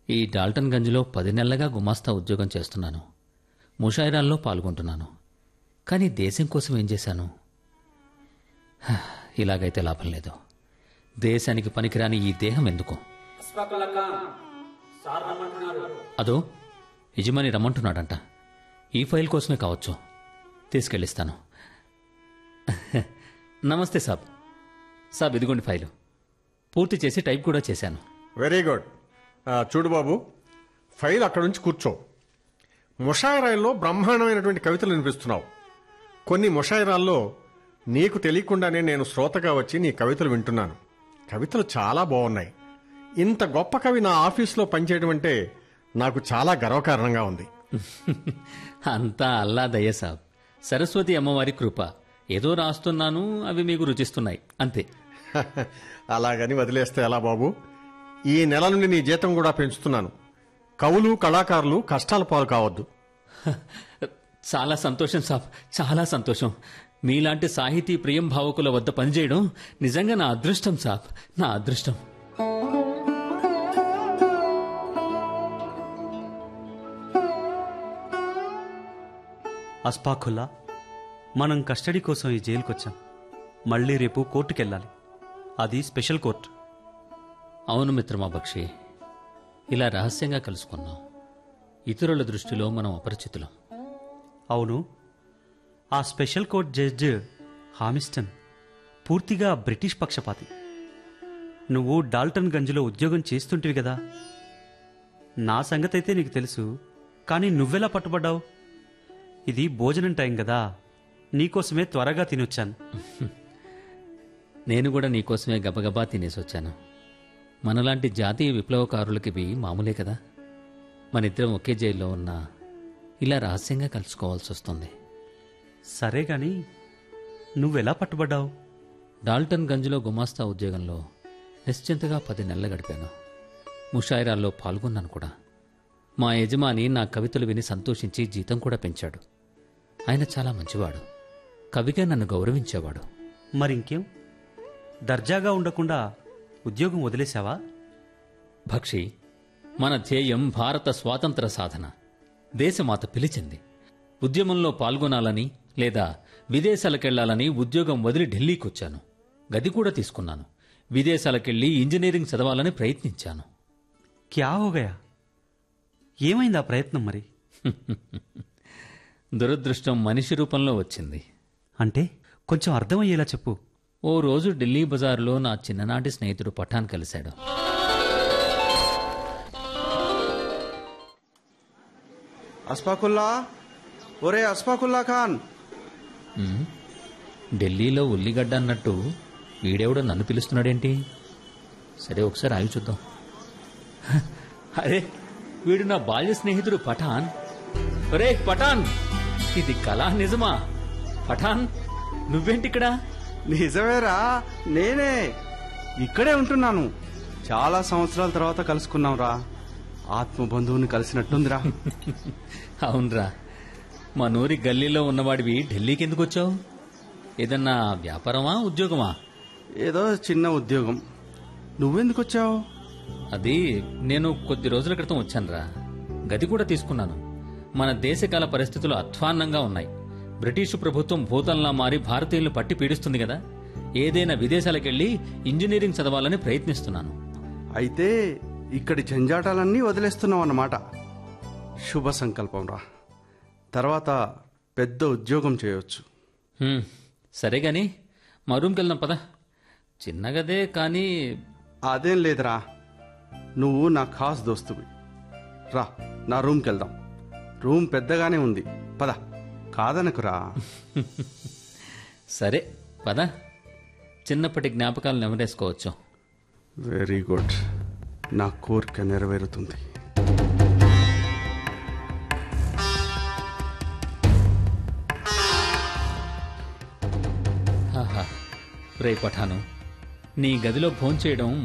ఈ డాల్టన్ గంజ్లో పది నెలలుగా గుమాస్తా ఉద్యోగం చేస్తున్నాను ముషాయిరాల్లో పాల్గొంటున్నాను కానీ దేశం కోసం ఏం చేశాను హ, ఇలాగైతే లాభం లేదు దేశానికి పనికిరాని ఈ దేహం ఎందుకు అదో యజమాని రమ్మంటున్నాడంట ఈ ఫైల్ కోసమే కావచ్చు తీసుకెళ్ళిస్తాను నమస్తే సాబ్ సాబ్ ఇదిగోండి ఫైలు పూర్తి చేసి టైప్ కూడా చేశాను వెరీ గుడ్ ఆ, చూడు బాబు ఫైల్ అక్కడ నుంచి కూర్చో ముషాయిరాల్లో బ్రహ్మాండమైనటువంటి కవితలు వినిపిస్తున్నావు కొన్ని ముషాయిరాల్లో నీకు తెలియకుండానే నేను శ్రోతగా వచ్చి నీ కవితలు వింటున్నాను కవితలు చాలా బాగున్నాయి ఇంత గొప్ప కవి నా ఆఫీస్లో పనిచేయడం అంటే నాకు చాలా గర్వకారణంగా ఉంది అంతా అల్లా దయ సాబ్ సరస్వతి అమ్మవారి కృప ఏదో రాస్తున్నాను అవి మీకు రుచిస్తున్నాయి అంతే అలాగని వదిలేస్తే ఎలా బాబు ఈ నెల నుండి నీ జీతం కూడా పెంచుతున్నాను కవులు కళాకారులు కష్టాల పాలు కావద్దు చాలా సంతోషం సాబ్ చాలా సంతోషం మీలాంటి సాహితీ ప్రియం భావకుల వద్ద పనిచేయడం నిజంగా నా అదృష్టం సాబ్ నా అదృష్టం అస్పాఖుల్లా మనం కస్టడీ కోసం ఈ జైలుకొచ్చాం మళ్ళీ రేపు కోర్టుకెళ్ళాలి అది స్పెషల్ కోర్టు అవును మిత్రమా బక్షి ఇలా రహస్యంగా కలుసుకున్నాం ఇతరుల దృష్టిలో మనం అపరిచితులం అవును ఆ స్పెషల్ కోర్ట్ జడ్జ్ హామిస్టన్ పూర్తిగా బ్రిటిష్ పక్షపాతి నువ్వు డాల్టన్ గంజ్లో ఉద్యోగం చేస్తుంటివి కదా నా సంగతైతే నీకు తెలుసు కానీ నువ్వెలా పట్టుబడ్డావు ఇది భోజనం టైం కదా నీకోసమే త్వరగా తినొచ్చాను నేను కూడా నీకోసమే గబగబా తినేసి వచ్చాను మనలాంటి జాతీయ విప్లవకారులకి ఇవి మామూలే కదా మనిద్దరం ఒకే జైల్లో ఉన్నా ఇలా రహస్యంగా కలుసుకోవాల్సి వస్తుంది సరే గాని నువ్వెలా పట్టుబడ్డావు డాల్టన్ గంజ్లో గుమాస్తా ఉద్యోగంలో నిశ్చింతగా పది నెలలు గడిపాను ముషాయిరాల్లో పాల్గొన్నాను కూడా మా యజమాని నా కవితలు విని సంతోషించి జీతం కూడా పెంచాడు ఆయన చాలా మంచివాడు కవిగా నన్ను గౌరవించేవాడు మరింకేం దర్జాగా ఉండకుండా ఉద్యోగం వదిలేశావా భక్షి మన ధ్యేయం భారత స్వాతంత్ర సాధన దేశమాత పిలిచింది ఉద్యమంలో పాల్గొనాలని లేదా విదేశాలకెళ్లాలని ఉద్యోగం వదిలి ఢిల్లీకొచ్చాను గది కూడా తీసుకున్నాను విదేశాలకెళ్లి ఇంజనీరింగ్ చదవాలని ప్రయత్నించాను క్యా హోగయా ఏమైంది ఆ ప్రయత్నం మరి దురదృష్టం మనిషి రూపంలో వచ్చింది అంటే కొంచెం అర్థమయ్యేలా చెప్పు ఓ రోజు ఢిల్లీ బజారులో నా చిన్ననాటి స్నేహితుడు పఠాన్ కలిశాడు అస్ఫాకుల్లా ఒరే అస్ఫాకుల్లా ఖాన్ ఉమ్, ఢిల్లీలో ఉల్లిగడ్డ అన్నట్టు వీడెవడో నన్ను పిలుస్తున్నాడేంటి సరే ఒకసారి ఆగి చూద్దాం హ, అరే వీడు నా బాల్య స్నేహితుడు పఠాన్ ఒరే పఠాన్ ఇది కళా నిజమా పఠాన్ నువ్వేంటిక్కడ నిజమేరా నేనే ఇక్కడే ఉంటున్నాను చాలా సంవత్సరాల తర్వాత కలుసుకున్నాం రా ఆత్మ బంధువుని కలిసినట్టుందిరా అవునరా మా నూరి గల్లీలో ఉన్నవాడివి ఢిల్లీకి ఎందుకు వచ్చావు ఏదన్నా వ్యాపారమా ఉద్యోగమా ఏదో చిన్న ఉద్యోగం నువ్వెందుకు వచ్చావు అది నేను కొద్ది రోజుల క్రితం వచ్చానురా గది కూడా తీసుకున్నాను మన దేశకాల పరిస్థితులు అధ్వాన్నంగా ఉన్నాయి బ్రిటిషు ప్రభుత్వం భూతంలా మారి భారతీయులను పట్టి పీడిస్తుంది కదా ఏదైనా విదేశాలకెళ్లి ఇంజనీరింగ్ చదవాలని ప్రయత్నిస్తున్నాను అయితే ఇక్కడి జంజాటాలన్నీ వదిలేస్తున్నావు అన్నమాట శుభ సంకల్పం రా తర్వాత పెద్ద ఉద్యోగం చేయొచ్చు హ్మ్, సరే గాని మా రూమ్కి వెళ్దాం పద చిన్నగదే కానీ అదేం లేదురా నువ్వు నా ఖాస్ దోస్తువి రా నా రూమ్కి వెళ్దాం రూమ్ పెద్దగానే ఉంది పద కాదనకురా సరే పద చిన్నప్పటి జ్ఞాపకాలు నెమరేసుకోవచ్చు వెరీ గుడ్ నా కోరిక నెరవేరుతుంది రే పఠాను నీ గదిలో భోంచేయడం